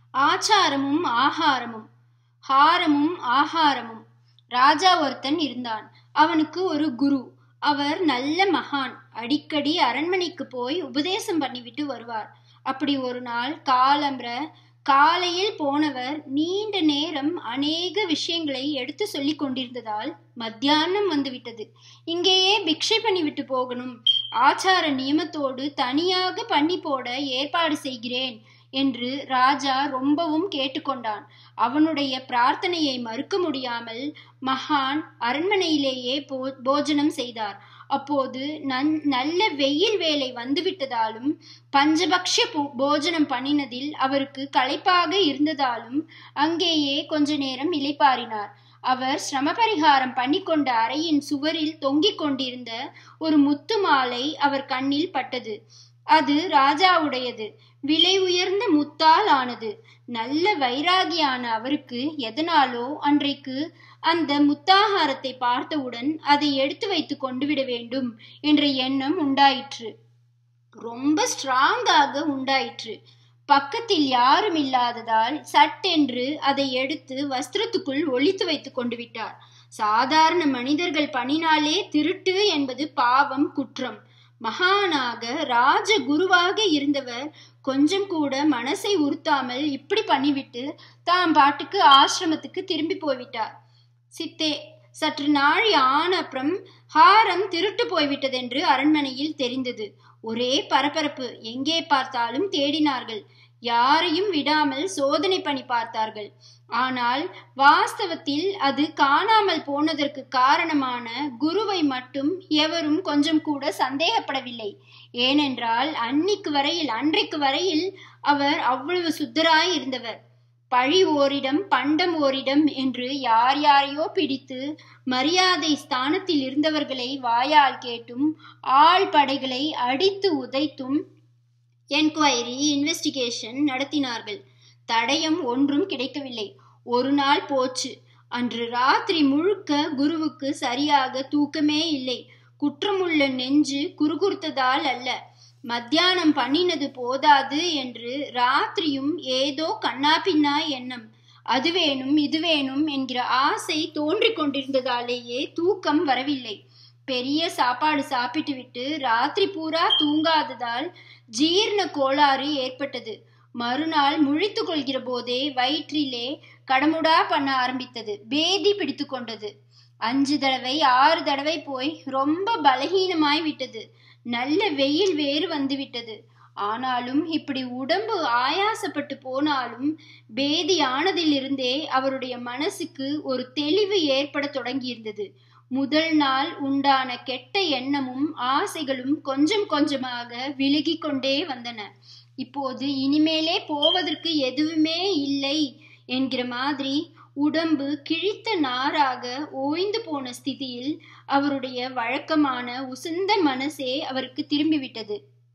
ஆச்சாரமும் ஆகாரமும் ஹாரமும் ஆகாரமும் ராஜா ஒருத்தன் இருந்தான் அவனுக்கு ஒரு குரு அவர் நல்ல மகான் அடிக்கடி அரண்மனைக்கு போய் உபதேசம் பண்ணிவிட்டு வருவார் அப்படி ஒரு நாள் காலம்பர காலையில் போனவர் நீண்ட நேரம் அநேக விஷயங்களை எடுத்து சொல்லி கொண்டிருந்ததால் மத்தியானம் வந்துவிட்டது இங்கேயே பிக்ஷை பண்ணிவிட்டு போகணும் ஆச்சார நியமத்தோடு தனியாக பண்ணி போட ஏற்பாடு செய்கிறேன் என்று ராஜா ரொம்பவும் கேட்டுக்கொண்டான் அவனுடைய பிரார்த்தனையை மறுக்க முடியாமல் மகான் அரண்மனையிலேயே போ போஜனம் செய்தார் அப்போது நன் நல்ல வெயில் வேலை வந்துவிட்டதாலும் பஞ்சபக்ஷ போஜனம் பண்ணினதில் அவருக்கு களைப்பாக இருந்ததாலும் அங்கேயே கொஞ்ச நேரம் இலைப்பாரினார் அவர் சிரமபரிகாரம் பண்ணிக்கொண்ட அறையின் சுவரில் தொங்கிக் கொண்டிருந்த ஒரு முத்து மாலை அவர் கண்ணில் பட்டது அது ராஜாவுடையது விலை உயர்ந்த முத்தால் ஆனது நல்ல வைராகியான அவருக்கு எதனாலோ அன்றைக்கு அந்த முத்தாகாரத்தை பார்த்தவுடன் அதை எடுத்து வைத்து கொண்டு விட வேண்டும் என்ற எண்ணம் உண்டாயிற்று ரொம்ப ஸ்ட்ராங்காக உண்டாயிற்று பக்கத்தில் யாரும் இல்லாததால் சட்டென்று அதை எடுத்து வஸ்திரத்துக்குள் ஒழித்து வைத்து கொண்டு விட்டார் சாதாரண மனிதர்கள் பண்ணினாலே திருட்டு என்பது பாவம் குற்றம் மகானாக ராஜ குருவாக இருந்தவர் கொஞ்சம் கூட மனசை உறுத்தாமல் இப்படி பண்ணிவிட்டு தாம் பாட்டுக்கு ஆசிரமத்துக்கு திரும்பி போய்விட்டார் சித்தே சற்று நாழி ஆன அப்புறம் ஹாரம் திருட்டு போய்விட்டதென்று அரண்மனையில் தெரிந்தது ஒரே பரபரப்பு எங்கே பார்த்தாலும் தேடினார்கள் யாரையும் விடாமல் சோதனை பண்ணி பார்த்தார்கள் ஆனால் வாஸ்தவத்தில் அது காணாமல் போனதற்கு காரணமான குருவை மட்டும் எவரும் கொஞ்சம் கூட சந்தேகப்படவில்லை ஏனென்றால் அன்னைக்கு வரையில் அன்றைக்கு வரையில் அவர் அவ்வளவு சுத்தராய் இருந்தவர் பழி ஓரிடம் பண்டம் ஓரிடம் என்று யார் யாரையோ பிடித்து மரியாதை ஸ்தானத்தில் இருந்தவர்களை வாயால் கேட்டும் ஆள் படைகளை அடித்து உதைத்தும் என்கொயரி இன்வெஸ்டிகேஷன் நடத்தினார்கள் தடயம் ஒன்றும் கிடைக்கவில்லை ஒரு நாள் போச்சு அன்று ராத்திரி முழுக்க குருவுக்கு சரியாக தூக்கமே இல்லை குற்றமுள்ள நெஞ்சு குறுகுறுத்ததால் அல்ல மத்தியானம் பண்ணினது போதாது என்று ராத்திரியும் ஏதோ கண்ணாபின்னா எண்ணம் அது வேணும் இது வேணும் என்கிற ஆசை தோன்றிக் கொண்டிருந்ததாலேயே தூக்கம் வரவில்லை பெரிய சாப்பாடு சாப்பிட்டு விட்டு ராத்திரி பூரா தூங்காததால் ஜீர்ண கோளாறு ஏற்பட்டது மறுநாள் முழித்து கொள்கிற போதே வயிற்றிலே கடமுடா பண்ண ஆரம்பித்தது பேதி பிடித்து கொண்டது அஞ்சு தடவை ஆறு தடவை போய் ரொம்ப பலகீனமாய் விட்டது நல்ல வெயில் வேறு வந்து விட்டது ஆனாலும் இப்படி உடம்பு ஆயாசப்பட்டு போனாலும் பேதி ஆனதிலிருந்தே அவருடைய மனசுக்கு ஒரு தெளிவு ஏற்பட தொடங்கியிருந்தது முதல் நாள் உண்டான கெட்ட எண்ணமும் ஆசைகளும் கொஞ்சம் கொஞ்சமாக விலகி கொண்டே வந்தன இப்போது இனிமேலே போவதற்கு எதுவுமே இல்லை என்கிற மாதிரி உடம்பு கிழித்த நாராக ஓய்ந்து போன ஸ்திதியில் அவருடைய வழக்கமான உசந்த மனசே அவருக்கு திரும்பிவிட்டது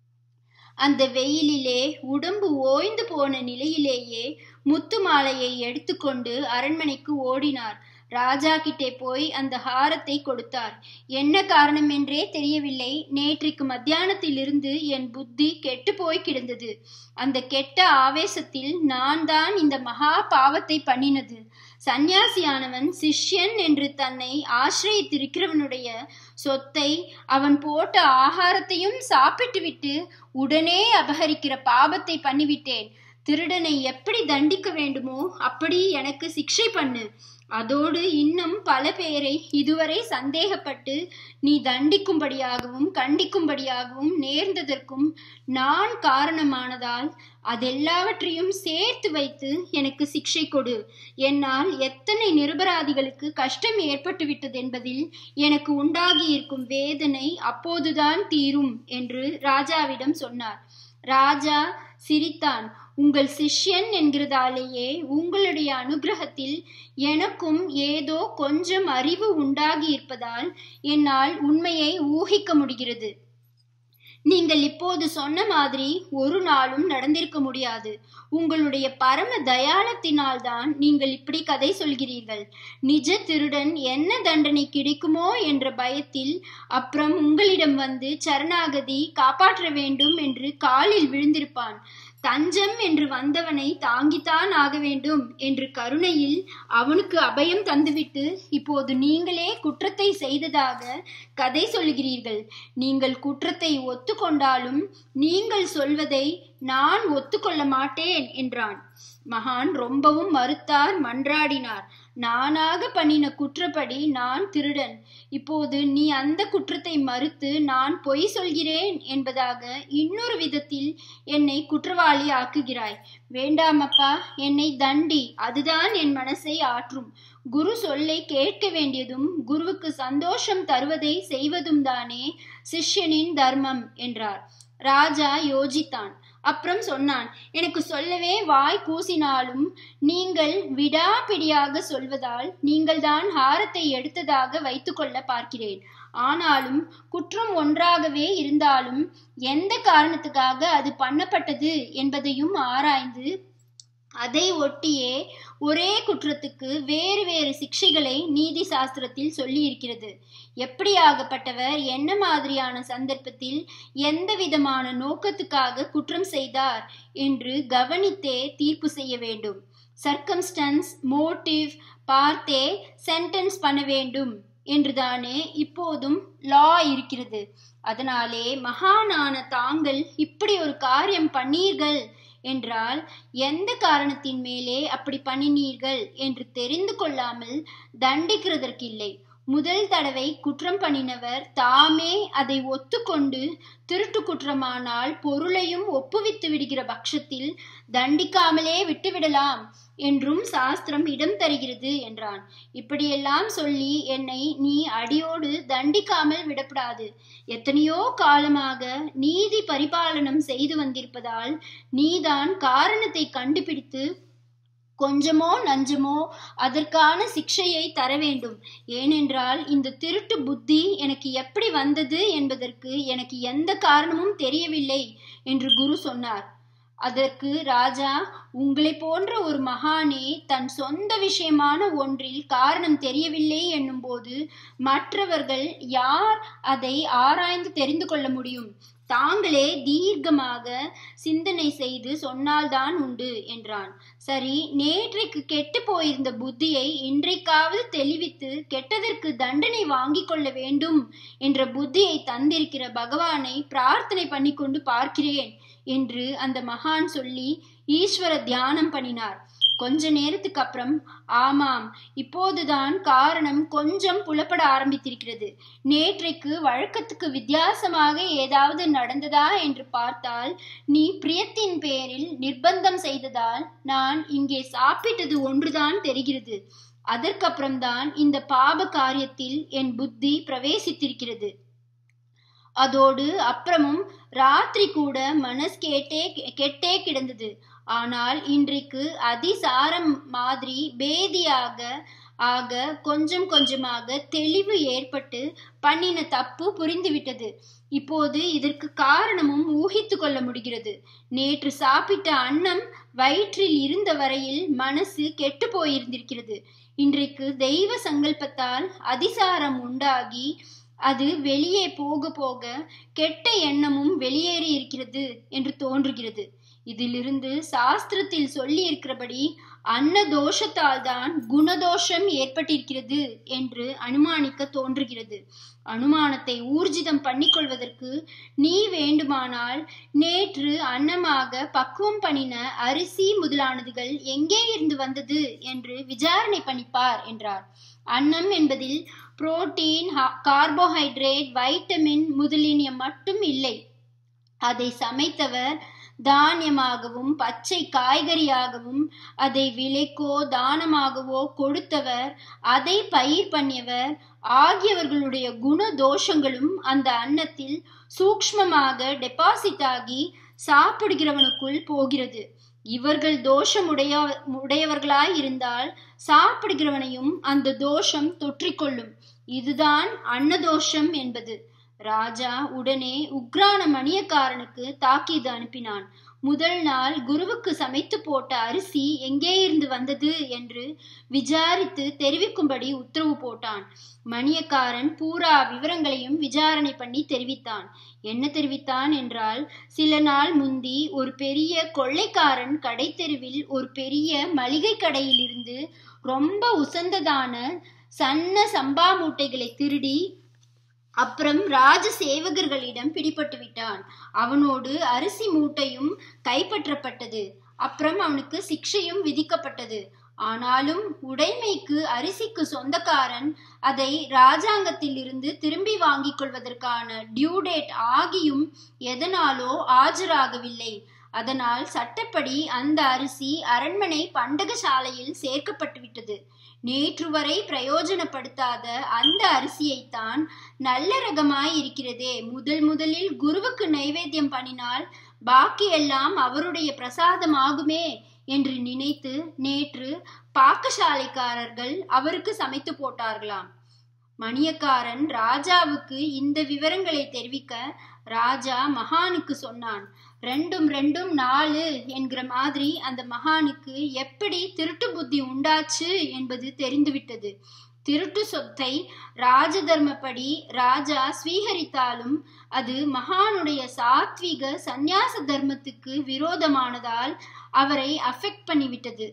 அந்த வெயிலிலே உடம்பு ஓய்ந்து போன நிலையிலேயே முத்து மாலையை எடுத்துக்கொண்டு அரண்மனைக்கு ஓடினார் ராஜா கிட்டே போய் அந்த ஹாரத்தை கொடுத்தார் என்ன காரணம் என்றே தெரியவில்லை நேற்றைக்கு மத்தியானத்திலிருந்து என் புத்தி கெட்டு போய் கிடந்தது அந்த கெட்ட ஆவேசத்தில் நான் தான் இந்த மகா பாவத்தை பண்ணினது சந்நியாசியானவன் சிஷ்யன் என்று தன்னை ஆசிரியத்திருக்கிறவனுடைய சொத்தை அவன் போட்ட ஆகாரத்தையும் சாப்பிட்டுவிட்டு உடனே அபகரிக்கிற பாபத்தை பண்ணிவிட்டேன் திருடனை எப்படி தண்டிக்க வேண்டுமோ அப்படி எனக்கு சிக்ஷை பண்ணு அதோடு இன்னும் பல பேரை இதுவரை சந்தேகப்பட்டு நீ தண்டிக்கும்படியாகவும் கண்டிக்கும்படியாகவும் நேர்ந்ததற்கும் நான் காரணமானதால் அதெல்லாவற்றையும் சேர்த்து வைத்து எனக்கு சிக்ஷை கொடு என்னால் எத்தனை நிரபராதிகளுக்கு கஷ்டம் ஏற்பட்டு விட்டது என்பதில் எனக்கு உண்டாகியிருக்கும் வேதனை அப்போதுதான் தீரும் என்று ராஜாவிடம் சொன்னார் ராஜா சிரித்தான் உங்கள் சிஷ்யன் என்கிறதாலேயே உங்களுடைய அனுகிரகத்தில் எனக்கும் ஏதோ கொஞ்சம் அறிவு உண்டாகி இருப்பதால் என்னால் உண்மையை ஊகிக்க முடிகிறது நீங்கள் இப்போது சொன்ன மாதிரி ஒரு நாளும் நடந்திருக்க முடியாது உங்களுடைய பரம தயாளத்தினால்தான் நீங்கள் இப்படி கதை சொல்கிறீர்கள் நிஜ திருடன் என்ன தண்டனை கிடைக்குமோ என்ற பயத்தில் அப்புறம் உங்களிடம் வந்து சரணாகதி காப்பாற்ற வேண்டும் என்று காலில் விழுந்திருப்பான் தஞ்சம் என்று வந்தவனை தாங்கித்தான் ஆக வேண்டும் என்று கருணையில் அவனுக்கு அபயம் தந்துவிட்டு இப்போது நீங்களே குற்றத்தை செய்ததாக கதை சொல்கிறீர்கள் நீங்கள் குற்றத்தை ஒத்துக்கொண்டாலும் நீங்கள் சொல்வதை நான் ஒத்துக்கொள்ள மாட்டேன் என்றான் மகான் ரொம்பவும் மறுத்தார் மன்றாடினார் நானாக பண்ணின குற்றப்படி நான் திருடன் இப்போது நீ அந்த குற்றத்தை மறுத்து நான் பொய் சொல்கிறேன் என்பதாக இன்னொரு விதத்தில் என்னை குற்றவாளி ஆக்குகிறாய் வேண்டாமப்பா என்னை தண்டி அதுதான் என் மனசை ஆற்றும் குரு சொல்லை கேட்க வேண்டியதும் குருவுக்கு சந்தோஷம் தருவதை செய்வதும் தானே சிஷ்யனின் தர்மம் என்றார் ராஜா யோசித்தான் அப்புறம் சொன்னான் எனக்கு சொல்லவே வாய் கூசினாலும் நீங்கள் விடாப்பிடியாக சொல்வதால் நீங்கள் தான் ஹாரத்தை எடுத்ததாக வைத்துக்கொள்ள பார்க்கிறேன் ஆனாலும் குற்றம் ஒன்றாகவே இருந்தாலும் எந்த காரணத்துக்காக அது பண்ணப்பட்டது என்பதையும் ஆராய்ந்து அதை ஒட்டியே ஒரே குற்றத்துக்கு வேறு வேறு சிக்ஷைகளை நீதி சாஸ்திரத்தில் சொல்லி இருக்கிறது எப்படியாகப்பட்டவர் என்ன மாதிரியான சந்தர்ப்பத்தில் எந்த விதமான நோக்கத்துக்காக குற்றம் செய்தார் என்று கவனித்தே தீர்ப்பு செய்ய வேண்டும் சர்க்கம்ஸ்டன்ஸ் மோட்டிவ் பார்த்தே சென்டென்ஸ் பண்ண வேண்டும் என்றுதானே இப்போதும் லா இருக்கிறது அதனாலே மகானான தாங்கள் இப்படி ஒரு காரியம் பண்ணீர்கள் என்றால் எந்த காரணத்தின் மேலே அப்படி பண்ணினீர்கள் என்று தெரிந்து கொள்ளாமல் தண்டிக்கிறதற்கில்லை முதல் தடவை குற்றம் பண்ணினவர் தாமே அதை ஒத்துக்கொண்டு திருட்டு குற்றமானால் பொருளையும் ஒப்புவித்து விடுகிற பட்சத்தில் தண்டிக்காமலே விட்டுவிடலாம் என்றும் சாஸ்திரம் இடம் தருகிறது என்றான் இப்படியெல்லாம் சொல்லி என்னை நீ அடியோடு தண்டிக்காமல் விடப்படாது எத்தனையோ காலமாக நீதி பரிபாலனம் செய்து வந்திருப்பதால் நீதான் காரணத்தை கண்டுபிடித்து கொஞ்சமோ நஞ்சமோ அதற்கான சிக்ஷையை தர வேண்டும் ஏனென்றால் இந்த திருட்டு புத்தி எனக்கு எப்படி வந்தது என்பதற்கு எனக்கு எந்த காரணமும் தெரியவில்லை என்று குரு சொன்னார் அதற்கு ராஜா உங்களை போன்ற ஒரு மகானே தன் சொந்த விஷயமான ஒன்றில் காரணம் தெரியவில்லை என்னும்போது மற்றவர்கள் யார் அதை ஆராய்ந்து தெரிந்து கொள்ள முடியும் தாங்களே தீர்க்கமாக சிந்தனை செய்து சொன்னால்தான் உண்டு என்றான் சரி நேற்றைக்கு கெட்டு போயிருந்த புத்தியை இன்றைக்காவது தெளிவித்து கெட்டதற்கு தண்டனை வாங்கிக் கொள்ள வேண்டும் என்ற புத்தியை தந்திருக்கிற பகவானை பிரார்த்தனை பண்ணி கொண்டு பார்க்கிறேன் என்று அந்த மகான் சொல்லி ஈஸ்வர தியானம் பண்ணினார் கொஞ்ச நேரத்துக்கு அப்புறம் ஆமாம் இப்போதுதான் காரணம் கொஞ்சம் புலப்பட ஆரம்பித்திருக்கிறது நேற்றைக்கு வழக்கத்துக்கு வித்தியாசமாக ஏதாவது நடந்ததா என்று பார்த்தால் நீ பிரியத்தின் பேரில் நிர்பந்தம் செய்ததால் நான் இங்கே சாப்பிட்டது ஒன்றுதான் தெரிகிறது அதற்கப்புறம்தான் இந்த பாப காரியத்தில் என் புத்தி பிரவேசித்திருக்கிறது அதோடு அப்புறமும் ராத்திரி கூட மனஸ் கேட்டே கெட்டே கிடந்தது ஆனால் இன்றைக்கு அதிசாரம் மாதிரி பேதியாக ஆக கொஞ்சம் கொஞ்சமாக தெளிவு ஏற்பட்டு பண்ணின தப்பு புரிந்துவிட்டது இப்போது இதற்கு காரணமும் ஊகித்து கொள்ள முடிகிறது நேற்று சாப்பிட்ட அன்னம் வயிற்றில் இருந்த வரையில் மனசு கெட்டு போயிருந்திருக்கிறது இன்றைக்கு தெய்வ சங்கல்பத்தால் அதிசாரம் உண்டாகி அது வெளியே போக போக கெட்ட எண்ணமும் வெளியேறி இருக்கிறது என்று தோன்றுகிறது இதிலிருந்து சாஸ்திரத்தில் சொல்லி இருக்கிறபடி அன்ன தோஷத்தால் தான் குணதோஷம் ஏற்பட்டிருக்கிறது என்று அனுமானிக்க தோன்றுகிறது அனுமானத்தை ஊர்ஜிதம் பண்ணிக்கொள்வதற்கு நீ வேண்டுமானால் நேற்று அன்னமாக பக்குவம் பண்ணின அரிசி முதலானதுகள் எங்கே இருந்து வந்தது என்று விசாரணை பண்ணிப்பார் என்றார் அன்னம் என்பதில் புரோட்டீன் கார்போஹைட்ரேட் வைட்டமின் முதலிய மட்டும் இல்லை அதை சமைத்தவர் தானியமாகவும் பச்சை காய்கறியாகவும் அதை விலைக்கோ தானமாகவோ கொடுத்தவர் அதை பயிர் பண்ணியவர் ஆகியவர்களுடைய குண தோஷங்களும் அந்த அன்னத்தில் சூக்ஷ்மமாக டெபாசிட் ஆகி சாப்பிடுகிறவனுக்குள் போகிறது இவர்கள் தோஷம் உடைய உடையவர்களாய் இருந்தால் சாப்பிடுகிறவனையும் அந்த தோஷம் தொற்றிக்கொள்ளும் இதுதான் அன்னதோஷம் என்பது ராஜா உடனே உக்ரான மணியக்காரனுக்கு தாக்கீது அனுப்பினான் முதல் நாள் குருவுக்கு சமைத்து போட்ட அரிசி எங்கே இருந்து வந்தது என்று விசாரித்து தெரிவிக்கும்படி உத்தரவு போட்டான் மணியக்காரன் பூரா விவரங்களையும் விசாரணை பண்ணி தெரிவித்தான் என்ன தெரிவித்தான் என்றால் சில நாள் முந்தி ஒரு பெரிய கொள்ளைக்காரன் கடை தெருவில் ஒரு பெரிய மளிகை கடையில் இருந்து ரொம்ப உசந்ததான சன்ன சம்பா மூட்டைகளை திருடி அப்புறம் ராஜ சேவகர்களிடம் பிடிபட்டு விட்டான் அவனோடு அரிசி மூட்டையும் கைப்பற்றப்பட்டது அப்புறம் அவனுக்கு சிக்ஷையும் விதிக்கப்பட்டது ஆனாலும் உடைமைக்கு அரிசிக்கு சொந்தக்காரன் அதை ராஜாங்கத்தில் இருந்து திரும்பி வாங்கிக் கொள்வதற்கான டியூடேட் ஆகியும் எதனாலோ ஆஜராகவில்லை அதனால் சட்டப்படி அந்த அரிசி அரண்மனை பண்டகசாலையில் சேர்க்கப்பட்டு விட்டது நேற்று வரை பிரயோஜனப்படுத்தாத அந்த அரிசியைத்தான் நல்ல ரகமாய் இருக்கிறதே முதல் முதலில் குருவுக்கு நைவேத்தியம் பண்ணினால் பாக்கி எல்லாம் அவருடைய பிரசாதமாகுமே என்று நினைத்து நேற்று பாக்கசாலைக்காரர்கள் அவருக்கு சமைத்து போட்டார்களாம் மணியக்காரன் ராஜாவுக்கு இந்த விவரங்களை தெரிவிக்க ராஜா மகானுக்கு சொன்னான் ரெண்டும் ரெண்டும் நாலு என்கிற மாதிரி அந்த மகானுக்கு எப்படி திருட்டு புத்தி உண்டாச்சு என்பது தெரிந்துவிட்டது திருட்டு சொத்தை ராஜ தர்மப்படி ராஜா ஸ்வீகரித்தாலும் அது மகானுடைய சாத்விக சந்நியாச தர்மத்துக்கு விரோதமானதால் அவரை அஃபெக்ட் பண்ணிவிட்டது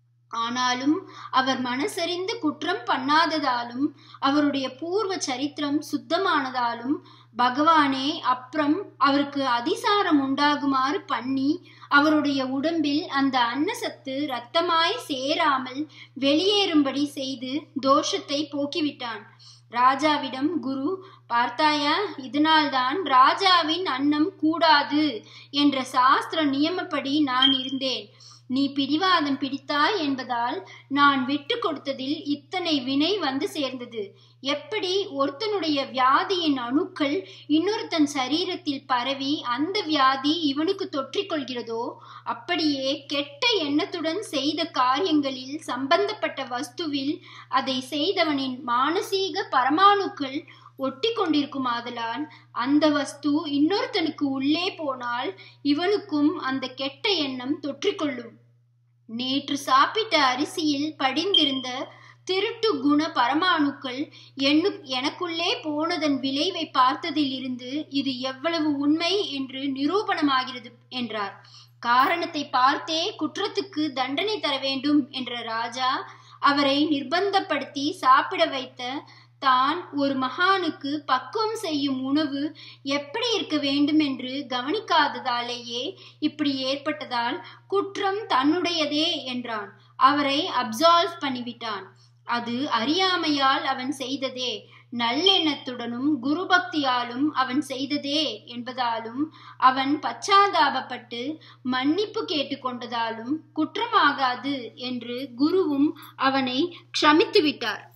ஆனாலும் அவர் மனசறிந்து குற்றம் பண்ணாததாலும் அவருடைய பூர்வ சரித்திரம் சுத்தமானதாலும் பகவானே அப்புறம் அவருக்கு அதிசாரம் உண்டாகுமாறு பண்ணி அவருடைய உடம்பில் அந்த அன்னசத்து இரத்தமாய் சேராமல் வெளியேறும்படி செய்து தோஷத்தை போக்கிவிட்டான் ராஜாவிடம் குரு பார்த்தாயா இதனால்தான் ராஜாவின் அன்னம் கூடாது என்ற சாஸ்திர நியமப்படி நான் இருந்தேன் நீ பிடிவாதம் பிடித்தாய் என்பதால் நான் விட்டு கொடுத்ததில் இத்தனை வினை வந்து சேர்ந்தது எப்படி ஒருத்தனுடைய வியாதியின் அணுக்கள் இன்னொருத்தன் சரீரத்தில் பரவி அந்த வியாதி இவனுக்கு தொற்றிக்கொள்கிறதோ அப்படியே கெட்ட எண்ணத்துடன் செய்த காரியங்களில் சம்பந்தப்பட்ட வஸ்துவில் அதை செய்தவனின் மானசீக பரமாணுக்கள் ஒட்டி கொண்டிருக்குமாதலால் அந்த வஸ்து இன்னொருத்தனுக்கு உள்ளே போனால் இவனுக்கும் அந்த கெட்ட எண்ணம் தொற்றிக்கொள்ளும் நேற்று சாப்பிட்ட அரிசியில் படிந்திருந்த திருட்டு குண பரமாணுக்கள் எண்ணு எனக்குள்ளே போனதன் விளைவை பார்த்ததில் இருந்து இது எவ்வளவு உண்மை என்று நிரூபணமாகிறது என்றார் காரணத்தை பார்த்தே குற்றத்துக்கு தண்டனை தர வேண்டும் என்ற ராஜா அவரை நிர்பந்தப்படுத்தி சாப்பிட வைத்த தான் ஒரு மகானுக்கு பக்குவம் செய்யும் உணவு எப்படி இருக்க வேண்டும் என்று கவனிக்காததாலேயே இப்படி ஏற்பட்டதால் குற்றம் தன்னுடையதே என்றான் அவரை அப்சால்வ் பண்ணிவிட்டான் அது அறியாமையால் அவன் செய்ததே நல்லெண்ணத்துடனும் குரு பக்தியாலும் அவன் செய்ததே என்பதாலும் அவன் பச்சாதாபப்பட்டு மன்னிப்பு கேட்டுக்கொண்டதாலும் குற்றமாகாது என்று குருவும் அவனை க்ஷமித்து விட்டார்